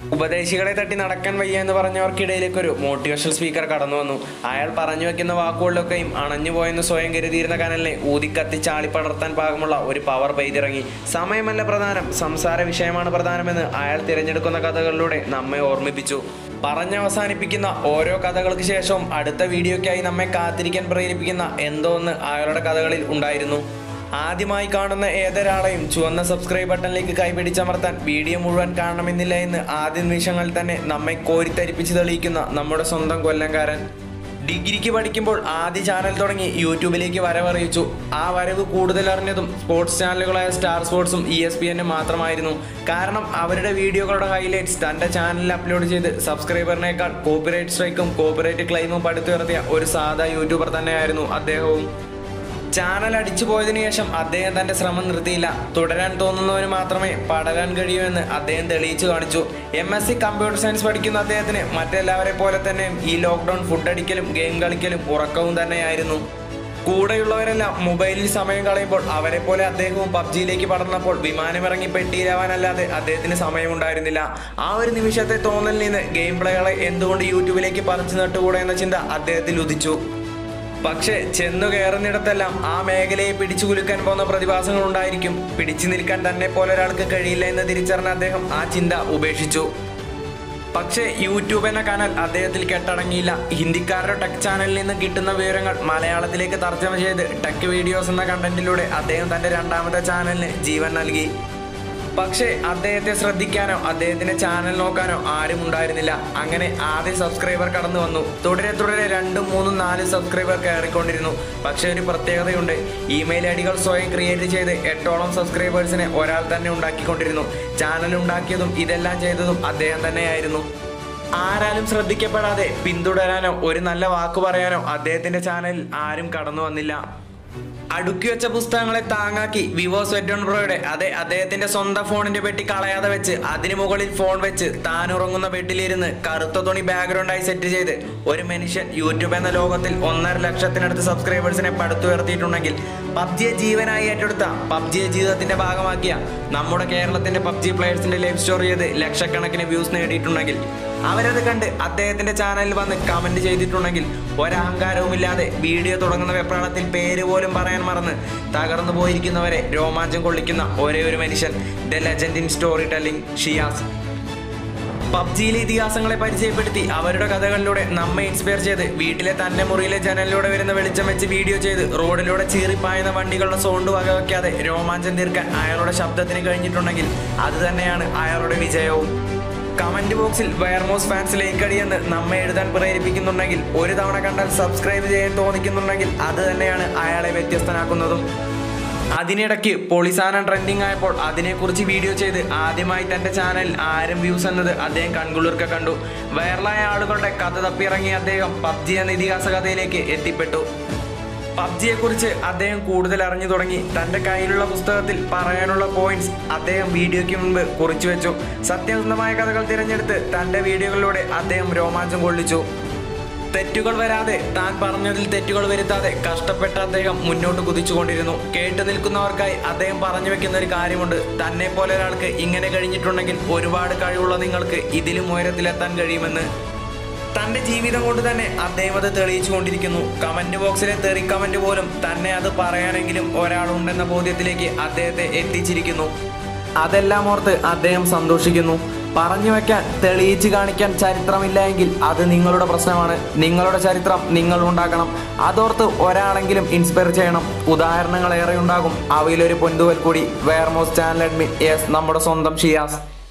ഉപദേശികളെ തട്ടി നടക്കാൻ വയ്യ എന്ന് പറഞ്ഞവർക്കിടയിലേക്ക് ഒരു മോട്ടിവേഷണൽ സ്പീക്കർ കടന്നു വന്നു അയാൾ പറഞ്ഞു വെക്കുന്ന വാക്കുകളിലൊക്കെയും അണഞ്ഞുപോയെന്ന് സ്വയം കരുതിയിരുന്ന കനലിനെ ഊതിക്കത്തി ചാളിപ്പടർത്താൻ പാകമുള്ള ഒരു പവർ പെയ്തിറങ്ങി സമയമല്ല പ്രധാനം സംസാര വിഷയമാണ് പ്രധാനമെന്ന് അയാൾ തിരഞ്ഞെടുക്കുന്ന കഥകളിലൂടെ നമ്മെ ഓർമ്മിപ്പിച്ചു പറഞ്ഞവസാനിപ്പിക്കുന്ന ഓരോ കഥകൾക്ക് ശേഷവും അടുത്ത വീഡിയോയ്ക്കായി നമ്മെ കാത്തിരിക്കാൻ പ്രേരിപ്പിക്കുന്ന എന്തോ ഒന്ന് അയാളുടെ കഥകളിൽ ഉണ്ടായിരുന്നു ആദ്യമായി കാണുന്ന ഏതൊരാളെയും ചുവന്ന സബ്സ്ക്രൈബ് ബട്ടണിലേക്ക് കൈപിടിച്ചമർത്താൻ വീഡിയോ മുഴുവൻ കാണണമെന്നില്ല എന്ന് ആദ്യ നിമിഷങ്ങളിൽ തന്നെ നമ്മെ കോരിത്തരിപ്പിച്ച് തെളിയിക്കുന്ന നമ്മുടെ സ്വന്തം കൊല്ലംകാരൻ ഡിഗ്രിക്ക് പഠിക്കുമ്പോൾ ആദ്യ ചാനൽ തുടങ്ങി യൂട്യൂബിലേക്ക് വരവറിയിച്ചു ആ വരവ് കൂടുതൽ അറിഞ്ഞതും സ്പോർട്സ് ചാനലുകളായ സ്റ്റാർ സ്പോർട്സും ഇ എസ് പി എന്നും മാത്രമായിരുന്നു കാരണം അവരുടെ വീഡിയോകളുടെ ഹൈലൈറ്റ്സ് തൻ്റെ ചാനലിൽ അപ്ലോഡ് ചെയ്ത് സബ്സ്ക്രൈബറിനേക്കാൾ കോപ്പിറൈറ്റ് സ്ട്രൈക്കും കോപ്പിറൈറ്റ് ക്ലെയിമും പടുത്തുയർത്തിയ ഒരു സാധാ യൂട്യൂബർ തന്നെയായിരുന്നു അദ്ദേഹവും ചാനൽ അടിച്ചു പോയതിനു ശേഷം അദ്ദേഹം തന്റെ ശ്രമം നിർത്തിയില്ല തുടരാൻ തോന്നുന്നവന് മാത്രമേ പടരാൻ കഴിയൂ എന്ന് അദ്ദേഹം തെളിയിച്ചു കാണിച്ചു M S C computer science പഠിക്കുന്ന അദ്ദേഹത്തിന് മറ്റെല്ലാവരെ പോലെ തന്നെ ഈ ലോക്ക്ഡൌൺ ഫുഡ് അടിക്കലും ഗെയിം കളിക്കലും ഉറക്കവും തന്നെയായിരുന്നു കൂടെയുള്ളവരെല്ലാം മൊബൈലിൽ സമയം കളയുമ്പോൾ അവരെ പോലെ അദ്ദേഹവും പബ്ജിയിലേക്ക് പടർന്നപ്പോൾ വിമാനമിറങ്ങി പെട്ടിയിലാവാനല്ലാതെ അദ്ദേഹത്തിന് സമയമുണ്ടായിരുന്നില്ല ആ ഒരു നിമിഷത്തെ തോന്നലിൽ നിന്ന് ഗെയിം പ്ലേകളെ എന്തുകൊണ്ട് യൂട്യൂബിലേക്ക് പറിച്ചു നട്ടുകൂടെ എന്ന ചിന്ത അദ്ദേഹത്തിൽ ഉദിച്ചു പക്ഷേ ചെന്നു കയറുന്നിടത്തെല്ലാം ആ മേഖലയെ പിടിച്ചു കുലുക്കാൻ പോകുന്ന പ്രതിഭാസങ്ങൾ ഉണ്ടായിരിക്കും പിടിച്ചു നിൽക്കാൻ തന്നെ പോലെ ഒരാൾക്ക് കഴിയില്ല എന്ന് തിരിച്ചറിഞ്ഞ അദ്ദേഹം ആ ചിന്ത ഉപേക്ഷിച്ചു പക്ഷേ യൂട്യൂബ് എന്ന കനൽ അദ്ദേഹത്തിൽ കെട്ടടങ്ങിയില്ല ഹിന്ദിക്കാരുടെ ടെക് ചാനലിൽ നിന്ന് കിട്ടുന്ന വിവരങ്ങൾ മലയാളത്തിലേക്ക് തർജ്ജമ ചെയ്ത് ടെക് വീഡിയോസ് എന്ന കണ്ടന്റിലൂടെ അദ്ദേഹം തന്റെ രണ്ടാമത്തെ ചാനലിന് ജീവൻ നൽകി പക്ഷേ അദ്ദേഹത്തെ ശ്രദ്ധിക്കാനോ അദ്ദേഹത്തിന്റെ ചാനൽ നോക്കാനോ ആരും ഉണ്ടായിരുന്നില്ല അങ്ങനെ ആദ്യ സബ്സ്ക്രൈബർ കടന്നു വന്നു തുടരെ തുടരെ രണ്ടും മൂന്നും നാല് സബ്സ്ക്രൈബർ കയറിക്കൊണ്ടിരുന്നു പക്ഷേ ഒരു പ്രത്യേകതയുണ്ട് ഇമെയിൽ ഐഡികൾ സ്വയം ക്രിയേറ്റ് ചെയ്ത് എട്ടോളം സബ്സ്ക്രൈബേഴ്സിനെ ഒരാൾ തന്നെ ഉണ്ടാക്കിക്കൊണ്ടിരുന്നു ചാനൽ ഉണ്ടാക്കിയതും ഇതെല്ലാം ചെയ്തതും അദ്ദേഹം തന്നെയായിരുന്നു ആരാലും ശ്രദ്ധിക്കപ്പെടാതെ പിന്തുടരാനോ ഒരു നല്ല വാക്ക് പറയാനോ അദ്ദേഹത്തിന്റെ ചാനലിൽ ആരും കടന്നു വന്നില്ല അടുക്കി വെച്ച പുസ്തകങ്ങളെ താങ്ങാക്കി വിവോ സ്വെറ്റോൺ ബ്രോയുടെ അതെ അദ്ദേഹത്തിന്റെ സ്വന്തം ഫോണിന്റെ പെട്ടി കളയാതെ വെച്ച് അതിന് മുകളിൽ ഫോൺ വെച്ച് താൻ ഉറങ്ങുന്ന ബെഡിലിരുന്ന് കറുത്ത തുണി ബാക്ക്ഗ്രൗണ്ടായി സെറ്റ് ചെയ്ത് ഒരു മനുഷ്യൻ യൂട്യൂബ് എന്ന ലോകത്തിൽ ഒന്നര ലക്ഷത്തിനടുത്ത് സബ്സ്ക്രൈബേഴ്സിനെ പടുത്തുയർത്തിയിട്ടുണ്ടെങ്കിൽ പബ്ജിയെ ജീവനായി ഏറ്റെടുത്ത പബ്ജിയെ ജീവിതത്തിന്റെ ഭാഗമാക്കിയ നമ്മുടെ കേരളത്തിന്റെ പബ്ജി പ്ലേയേഴ്സിന്റെ ലൈഫ് സ്റ്റോറി ചെയ്ത് ലക്ഷക്കണക്കിന് വ്യൂസ് നേടിയിട്ടുണ്ടെങ്കിൽ അവരത് കണ്ട് അദ്ദേഹത്തിന്റെ ചാനലിൽ വന്ന് കമന്റ് ചെയ്തിട്ടുണ്ടെങ്കിൽ ഒരഹങ്കാരവുമില്ലാതെ വീഡിയോ തുടങ്ങുന്ന വെപ്രാളത്തിൽ പേര് പോലും പറയാൻ മറന്ന് തകർന്നു പോയിരിക്കുന്നവരെ രോമാഞ്ചം കൊള്ളിക്കുന്ന ഒരേ ഒരു മനുഷ്യൻ the legend in story telling Shiyas പബ്ജിയിലെ ഇതിഹാസങ്ങളെ പരിചയപ്പെടുത്തി അവരുടെ കഥകളിലൂടെ നമ്മെ ഇൻസ്പയർ ചെയ്ത് വീട്ടിലെ തന്റെ മുറിയിലെ ജനലിലൂടെ വരുന്ന വെളിച്ചം വെച്ച് വീഡിയോ ചെയ്ത് റോഡിലൂടെ ചീറിപ്പായുന്ന വണ്ടികളുടെ സൗണ്ട് വകവയ്ക്കാതെ രോമാഞ്ചം തീർക്കാൻ അയാളുടെ ശബ്ദത്തിന് കഴിഞ്ഞിട്ടുണ്ടെങ്കിൽ അത് തന്നെയാണ് അയാളുടെ വിജയവും കമന്റ് ബോക്സിൽ വയർമോസ് ഫാൻസ് ലേക്കടിയെന്ന് നമ്മെ എഴുതാൻ പ്രേരിപ്പിക്കുന്നുണ്ടെങ്കിൽ ഒരു തവണ കണ്ടാൽ സബ്സ്ക്രൈബ് ചെയ്യാൻ തോന്നിക്കുന്നുണ്ടെങ്കിൽ അത് തന്നെയാണ് അയാളെ വ്യത്യസ്തനാക്കുന്നതും അതിനിടയ്ക്ക് പൊളിസാനം ട്രെൻഡിങ് ആയപ്പോൾ അതിനെക്കുറിച്ച് വീഡിയോ ചെയ്ത് ആദ്യമായി തന്റെ ചാനലിൽ ആരും വ്യൂസ് എന്നത് അദ്ദേഹം കൺകുളിർക്ക കണ്ടു വൈറലായ ആളുകളുടെ കഥ തപ്പിയിറങ്ങിയ അദ്ദേഹം പബ്ജി എന്ന ഇതിഹാസ കഥയിലേക്ക് എത്തിപ്പെട്ടു പബ്ജിയെ കുറിച്ച് അദ്ദേഹം കൂടുതൽ അറിഞ്ഞു തുടങ്ങി തന്റെ കയ്യിലുള്ള പുസ്തകത്തിൽ പറയാനുള്ള പോയിന്റ്സ് അദ്ദേഹം വീഡിയോയ്ക്ക് മുൻപ് കുറിച്ചു വെച്ചു സത്യസന്ധമായ കഥകൾ തിരഞ്ഞെടുത്ത് തന്റെ വീഡിയോകളിലൂടെ അദ്ദേഹം രോമാഞ്ചം കൊള്ളിച്ചു തെറ്റുകൾ വരാതെ താൻ പറഞ്ഞതിൽ തെറ്റുകൾ വരുത്താതെ കഷ്ടപ്പെട്ട അദ്ദേഹം മുന്നോട്ട് കുതിച്ചുകൊണ്ടിരുന്നു കേട്ടു നിൽക്കുന്നവർക്കായി അദ്ദേഹം പറഞ്ഞു വെക്കുന്ന ഒരു കാര്യമുണ്ട് തന്നെ പോലെ ഒരാൾക്ക് ഇങ്ങനെ കഴിഞ്ഞിട്ടുണ്ടെങ്കിൽ ഒരുപാട് കഴിവുള്ള നിങ്ങൾക്ക് ഇതിലും ഉയരത്തിലെത്താൻ കഴിയുമെന്ന് തന്റെ ജീവിതം കൊണ്ട് തന്നെ അദ്ദേഹം അത് തെളിയിച്ചു കൊണ്ടിരിക്കുന്നു കമന്റ് ബോക്സിലെ തെറി കമന്റ് പോലും തന്നെ അത് പറയാനെങ്കിലും ഒരാളുണ്ടെന്ന ബോധ്യത്തിലേക്ക് അദ്ദേഹത്തെ എത്തിച്ചിരിക്കുന്നു അതെല്ലാം ഓർത്ത് അദ്ദേഹം സന്തോഷിക്കുന്നു പറഞ്ഞു വെക്കാൻ തെളിയിച്ച് കാണിക്കാൻ ചരിത്രമില്ല എങ്കിൽ അത് നിങ്ങളുടെ പ്രശ്നമാണ് നിങ്ങളുടെ ചരിത്രം നിങ്ങൾ ഉണ്ടാക്കണം അതോർത്ത് ഒരാളെങ്കിലും ഇൻസ്പയർ ചെയ്യണം ഉദാഹരണങ്ങൾ ഏറെ ഉണ്ടാകും അവയിലൊരു പൊന്തുവൽ കൂടി വെയർമോസ് ചാനൽ അഡ്മിൻ യെസ് നമ്മുടെ സ്വന്തം ഷിയാസ്